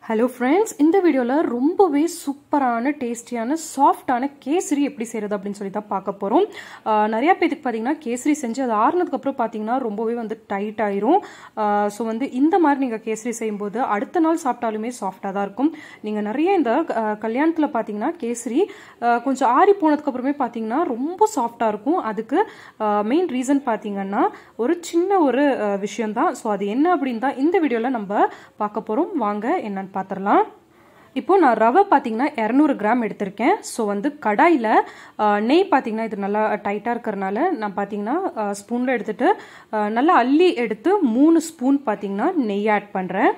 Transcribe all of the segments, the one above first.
hello friends இந்த வீடியோவில் ரொம்பவே சூப்பரான டேஸ்டியான சாஃப்டான கேசரி எப்படி செய்கிறது அப்படின்னு சொல்லி தான் பார்க்க போகிறோம் நிறையா பேத்துக்கு பார்த்தீங்கன்னா கேசரி செஞ்சு அது ஆறுனதுக்கப்புறம் பார்த்தீங்கன்னா ரொம்பவே வந்து டைட் ஆயிரும் ஸோ வந்து இந்த மாதிரி நீங்கள் கேசரி செய்யும்போது அடுத்த நாள் சாப்பிட்டாலுமே சாஃப்டாக தான் இருக்கும் நீங்கள் நிறைய இந்த கல்யாணத்தில் பார்த்தீங்கன்னா கேசரி கொஞ்சம் ஆறி போனதுக்கப்புறமே பார்த்தீங்கன்னா ரொம்ப சாஃப்டாக இருக்கும் அதுக்கு மெயின் ரீசன் பார்த்தீங்கன்னா ஒரு சின்ன ஒரு விஷயம்தான் ஸோ அது என்ன அப்படின்னு தான் இந்த வீடியோவில் நம்ம பார்க்க போகிறோம் வாங்க என்னன்னு பார்த்துடலாம் இப்போது நான் ரவை பார்த்தீங்கன்னா இரநூறு கிராம் எடுத்திருக்கேன் ஸோ வந்து கடாயில் நெய் பார்த்தீங்கன்னா இது நல்லா டைட்டாக இருக்கிறனால நான் பார்த்தீங்கன்னா ஸ்பூனில் எடுத்துகிட்டு நல்லா அள்ளி எடுத்து மூணு ஸ்பூன் பார்த்தீங்கன்னா நெய் ஆட் பண்ணுறேன்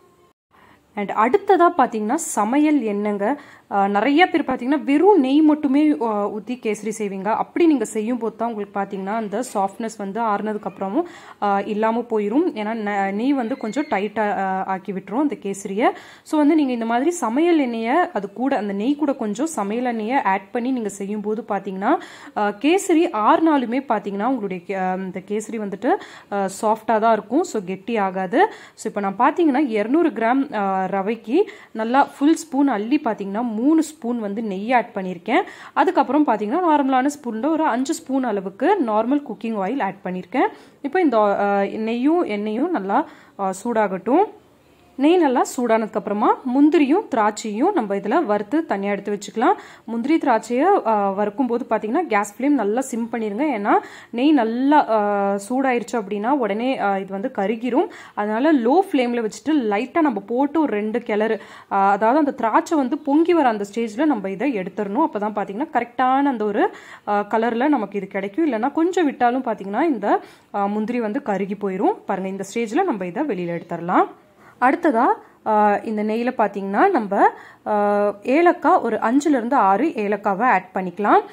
அண்ட் அடுத்ததாக பார்த்தீங்கன்னா சமையல் எண்ணெங்க நிறைய பேர் பார்த்தீங்கன்னா வெறும் நெய் மட்டுமே ஊற்றி கேசரி செய்வீங்க அப்படி நீங்கள் செய்யும் போது தான் உங்களுக்கு பார்த்தீங்கன்னா அந்த சாஃப்ட்னஸ் வந்து ஆறுனதுக்கப்புறமும் இல்லாமல் போயிடும் ஏன்னா நெய் வந்து கொஞ்சம் டைட்டாக ஆக்கி விட்டுரும் அந்த கேசரியை ஸோ வந்து நீங்கள் இந்த மாதிரி சமையல் எண்ணெயை அது கூட அந்த நெய் கூட கொஞ்சம் சமையல் எண்ணெயை ஆட் பண்ணி நீங்கள் செய்யும்போது பார்த்தீங்கன்னா கேசரி ஆறு நாளுமே பார்த்தீங்கன்னா உங்களுடைய இந்த கேசரி வந்துட்டு சாஃப்டாக தான் இருக்கும் ஸோ கெட்டி ஆகாது ஸோ இப்போ நான் பார்த்தீங்கன்னா இரநூறு கிராம் ரவைக்கு நல்லா ஃபுல் ஸ்பூன் அள்ளி பார்த்தீங்கன்னா மூணு ஸ்பூன் வந்து நெய் ஆட் பண்ணியிருக்கேன் அதுக்கப்புறம் பார்த்தீங்கன்னா நார்மலான ஸ்பூனில் ஒரு அஞ்சு ஸ்பூன் அளவுக்கு நார்மல் குக்கிங் ஆயில் ஆட் பண்ணியிருக்கேன் இப்போ இந்த நெய்யும் எண்ணெயும் நல்லா சூடாகட்டும் நெய் நல்லா சூடானதுக்கப்புறமா முந்திரியும் திராட்சையும் நம்ம இதில் வறுத்து தனியாக எடுத்து வச்சுக்கலாம் முந்திரி திராட்சையை வறுக்கும் போது பார்த்தீங்கன்னா கேஸ் ஃப்ளேம் நல்லா சிம் பண்ணிடுங்க ஏன்னா நெய் நல்லா சூடாயிருச்சு அப்படின்னா உடனே இது வந்து கருகிரும் அதனால லோ ஃப்ளேமில் வச்சுட்டு லைட்டாக நம்ம போட்டு ஒரு ரெண்டு கிளறு அதாவது அந்த திராட்சை வந்து பொங்கி வர அந்த ஸ்டேஜில் நம்ம இதை எடுத்துடணும் அப்போ தான் பார்த்தீங்கன்னா கரெக்டான அந்த ஒரு கலரில் நமக்கு இது கிடைக்கும் இல்லைன்னா கொஞ்சம் விட்டாலும் பார்த்தீங்கன்னா இந்த முந்திரி வந்து கருகி போயிடும் பாருங்கள் இந்த ஸ்டேஜில் நம்ம இதை வெளியில் எடுத்துடலாம் அடுத்ததாக இந்த நெய்யில் பார்த்தீங்கன்னா நம்ம ஏலக்காய் ஒரு அஞ்சுலேருந்து ஆறு ஏலக்காவை ஆட் பண்ணிக்கலாம்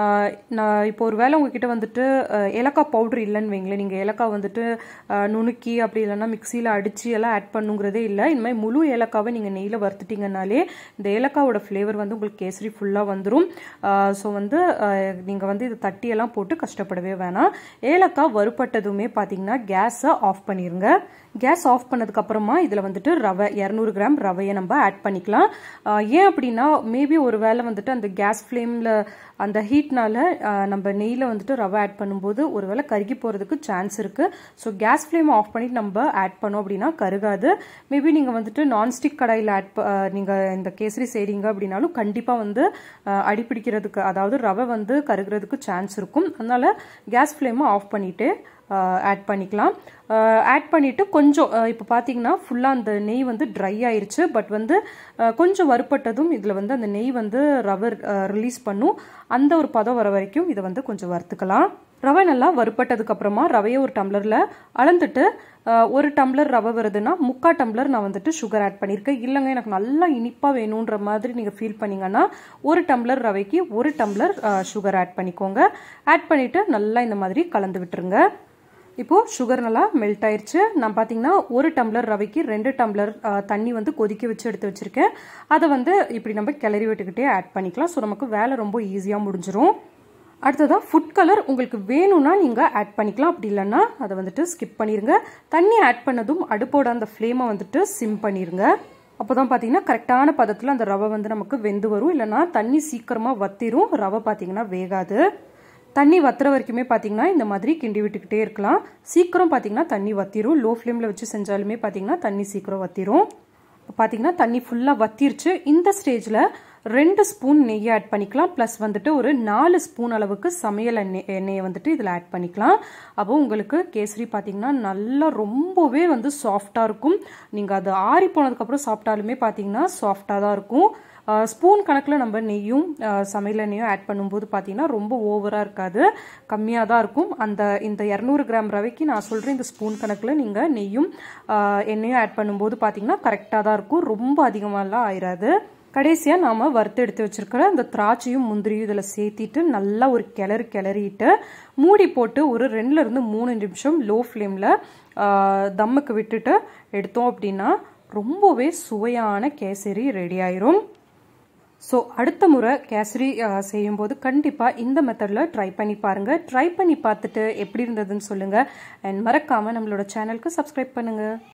நான் இப்போ ஒரு வேளை உங்ககிட்ட வந்துட்டு ஏலக்காய் பவுட்ரு இல்லைன்னு வைங்களேன் நீங்கள் ஏலக்காய் வந்துட்டு நுணுக்கி அப்படி இல்லைன்னா மிக்சியில் அடித்து எல்லாம் ஆட் பண்ணுங்கிறதே இல்லை இனிமேல் முழு ஏலக்காவை நீங்கள் நெய்யில் வறுத்துட்டிங்கனாலே இந்த ஏலக்காவோட ஃப்ளேவர் வந்து உங்களுக்கு கேசரி ஃபுல்லாக வந்துடும் ஸோ வந்து நீங்கள் வந்து இது தட்டியெல்லாம் போட்டு கஷ்டப்படவே வேணாம் ஏலக்காய் வறுப்பட்டதுமே பார்த்தீங்கன்னா கேஸை ஆஃப் பண்ணிடுங்க கேஸ் ஆஃப் பண்ணதுக்கப்புறமா இதில் வந்துட்டு ரவை இரநூறு கிராம் ரவையை நம்ம ஆட் பண்ணிக்கலாம் ஏன் அப்படின்னா மேபி ஒரு வேளை வந்துட்டு அந்த கேஸ் ஃப்ளேமில் அந்த ஹீட்னால நம்ம நெய்யில் வந்துட்டு ரவை ஆட் பண்ணும்போது ஒரு வேளை கருகி போகிறதுக்கு சான்ஸ் இருக்குது ஸோ கேஸ் ஃப்ளேம் ஆஃப் பண்ணிட்டு நம்ம ஆட் பண்ணோம் அப்படின்னா கருகாது மேபி நீங்கள் வந்துட்டு நான்ஸ்டிக் கடாயில் ஆட் நீங்கள் இந்த கேசரி செய்கிறீங்க அப்படின்னாலும் கண்டிப்பாக வந்து அடிப்பிடிக்கிறதுக்கு அதாவது ரவை வந்து கருகிறதுக்கு சான்ஸ் இருக்கும் அதனால் கேஸ் ஃப்ளேமை ஆஃப் பண்ணிவிட்டு ஆட் பண்ணிக்கலாம் ஆட் பண்ணிவிட்டு கொஞ்சம் இப்போ பார்த்தீங்கன்னா ஃபுல்லாக அந்த நெய் வந்து ட்ரை ஆயிருச்சு பட் வந்து கொஞ்சம் வறுப்பட்டதும் இதில் வந்து அந்த நெய் வந்து ரவை ரிலீஸ் பண்ணும் அந்த ஒரு பதம் வர வரைக்கும் இதை வந்து கொஞ்சம் வறுத்துக்கலாம் ரவை நல்லா வறுப்பட்டதுக்கு அப்புறமா ரவையை ஒரு டம்ளரில் அளந்துட்டு ஒரு டம்ளர் ரவை வருதுன்னா முக்கா டம்ளர் நான் வந்துட்டு சுகர் ஆட் பண்ணியிருக்கேன் இல்லைங்க எனக்கு நல்லா இனிப்பாக வேணுன்ற மாதிரி நீங்கள் ஃபீல் பண்ணிங்கன்னா ஒரு டம்ளர் ரவைக்கு ஒரு டம்ளர் சுகர் ஆட் பண்ணிக்கோங்க ஆட் பண்ணிவிட்டு நல்லா இந்த மாதிரி கலந்து விட்டுருங்க இப்போது சுகர் நல்லா மெல்ட் ஆயிடுச்சு நான் பார்த்தீங்கன்னா ஒரு டம்ளர் ரவைக்கு ரெண்டு டம்ளர் தண்ணி வந்து கொதிக்க வச்சு எடுத்து வச்சுருக்கேன் அதை வந்து இப்படி நம்ம கிளறி விட்டுக்கிட்டே ஆட் பண்ணிக்கலாம் ஸோ நமக்கு வேலை ரொம்ப ஈஸியாக முடிஞ்சிரும் அடுத்ததாக ஃபுட் கலர் உங்களுக்கு வேணும்னா நீங்கள் ஆட் பண்ணிக்கலாம் அப்படி இல்லைன்னா அதை வந்துட்டு ஸ்கிப் பண்ணிடுங்க தண்ணி ஆட் பண்ணதும் அடுப்போட அந்த ஃப்ளேமை வந்துட்டு சிம் பண்ணிடுங்க அப்போ தான் பார்த்தீங்கன்னா கரெக்டான பதத்தில் அந்த ரவை வந்து நமக்கு வெந்து வரும் இல்லைன்னா தண்ணி சீக்கிரமாக வத்திரும் ரவை பார்த்தீங்கன்னா வேகாது தண்ணி வத்துற வரைக்குமே பார்த்தீங்கன்னா இந்த மாதிரி கிண்டி விட்டுக்கிட்டே இருக்கலாம் சீக்கிரம் பார்த்தீங்கன்னா தண்ணி வத்திரும் லோ ஃப்ளேமில் வச்சு செஞ்சாலுமே பார்த்தீங்கன்னா தண்ணி சீக்கிரம் வத்திரும் பார்த்தீங்கன்னா தண்ணி ஃபுல்லாக வத்திருச்சு இந்த ஸ்டேஜில் ரெண்டு ஸ்பூன் நெய் ஆட் பண்ணிக்கலாம் ப்ளஸ் வந்துட்டு ஒரு நாலு ஸ்பூன் அளவுக்கு சமையல் எண்ணெய் எண்ணெயை வந்துட்டு இதில் ஆட் பண்ணிக்கலாம் அப்போ உங்களுக்கு கேசரி பார்த்தீங்கன்னா நல்லா ரொம்பவே வந்து சாஃப்டாக இருக்கும் நீங்கள் அது ஆறி போனதுக்கப்புறம் சாப்பிட்டாலுமே பார்த்தீங்கன்னா சாஃப்டாக தான் இருக்கும் ஸ்பூன் கணக்கில் நம்ம நெய்யும் சமையல் எண்ணெயும் ஆட் பண்ணும்போது பார்த்தீங்கன்னா ரொம்ப ஓவராக இருக்காது கம்மியாக தான் இருக்கும் அந்த இந்த இரநூறு கிராம் ரவைக்கு நான் சொல்கிறேன் இந்த ஸ்பூன் கணக்கில் நீங்கள் நெய்யும் எண்ணெயும் ஆட் பண்ணும்போது பார்த்தீங்கன்னா கரெக்டாக தான் இருக்கும் ரொம்ப அதிகமாகலாம் ஆயிடாது கடைசியாக நாம் வறுத்து எடுத்து வச்சுருக்கிற அந்த திராட்சையும் முந்திரியும் இதில் சேர்த்திட்டு நல்லா ஒரு கிளறு கிளறிட்டு மூடி போட்டு ஒரு ரெண்டுலேருந்து மூணு நிமிஷம் லோ ஃப்ளேமில் தம்முக்கு விட்டுட்டு எடுத்தோம் அப்படின்னா ரொம்பவே சுவையான கேசரி ரெடி ஆயிரும் ஸோ அடுத்த முறை கேசரி செய்யும்போது கண்டிப்பாக இந்த மெத்தடில் ட்ரை பண்ணி பாருங்கள் ட்ரை பண்ணி பார்த்துட்டு எப்படி இருந்ததுன்னு சொல்லுங்கள் அண்ட் மறக்காமல் நம்மளோட சேனலுக்கு சப்ஸ்கிரைப் பண்ணுங்கள்